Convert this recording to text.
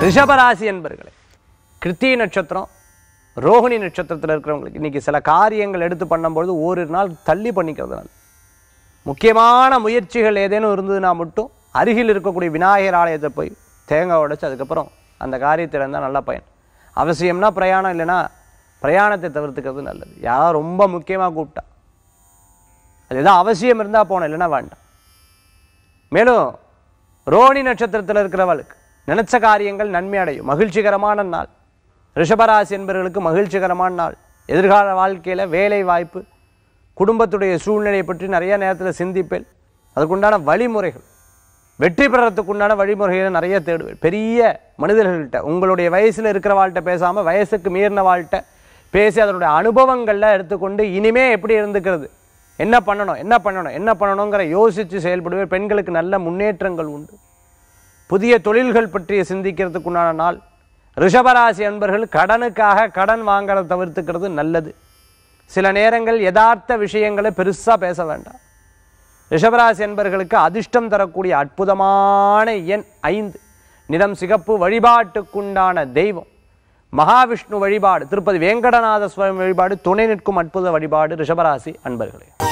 ரிஷபராசி என்பர்களே கிருத்திகை நட்சத்திரம் ரோகிணி நட்சத்திரத்தில் இருக்கிறவங்களுக்கு இன்னைக்கு சில காரியங்கள் எடுத்து பண்ணும்பொழுது ஓரிரு நாள் தள்ளி பண்ணிக்கிறதுனால முக்கியமான முயற்சிகள் ஏதேனும் இருந்ததுன்னா மட்டும் அருகில் இருக்கக்கூடிய விநாயகர் ஆலயத்தை போய் தேங்காய் உடைச்சு அதுக்கப்புறம் அந்த காரியத்தில் இருந்தால் நல்ல பயன் அவசியம்னா பிரயாணம் இல்லைன்னா பிரயாணத்தை தவிர்த்துக்கிறது நல்லது யாராவது ரொம்ப முக்கியமாக கூப்பிட்டா அது எதாவது அவசியம் இருந்தால் போகணும் இல்லைன்னா வேண்டாம் மேலும் ரோணி நட்சத்திரத்தில் இருக்கிறவளுக்கு நினைச்ச காரியங்கள் நன்மை அடையும் மகிழ்ச்சிகரமான நாள் ரிஷபராசி என்பவர்களுக்கு மகிழ்ச்சிகரமான நாள் எதிர்கால வாழ்க்கையில் வேலை வாய்ப்பு குடும்பத்துடைய சூழ்நிலையை பற்றி நிறைய நேரத்தில் சிந்திப்பேன் அதுக்குண்டான வழிமுறைகள் வெற்றி பெறத்துக்கு உண்டான வழிமுறைகளை நிறைய தேடுவேன் பெரிய மனிதர்கள்ட்ட உங்களுடைய வயசில் இருக்கிறவாள்கிட்ட பேசாமல் வயசுக்கு மீறின வாழ்கிட்ட பேசி அதனுடைய அனுபவங்களில் எடுத்துக்கொண்டு இனிமே எப்படி இருந்துக்கிறது என்ன பண்ணணும் என்ன பண்ணணும் என்ன பண்ணணுங்கிற யோசித்து செயல்படுவேன் பெண்களுக்கு நல்ல முன்னேற்றங்கள் உண்டு புதிய தொழில்கள் பற்றிய சிந்திக்கிறதுக்கு உண்டான நாள் ரிஷபராசி அன்பர்கள் கடனுக்காக கடன் வாங்குறத தவிர்த்துக்கிறது நல்லது சில நேரங்கள் யதார்த்த விஷயங்களை பெருசாக பேச வேண்டாம் ரிஷபராசி என்பர்களுக்கு அதிர்ஷ்டம் தரக்கூடிய அற்புதமான எண் ஐந்து நிறம் சிகப்பு வழிபாட்டுக்குண்டான தெய்வம் மகாவிஷ்ணு வழிபாடு திருப்பதி வேங்கடநாத சுவாமி வழிபாடு துணை நிற்கும் அற்புத வழிபாடு ரிஷபராசி அன்பர்களே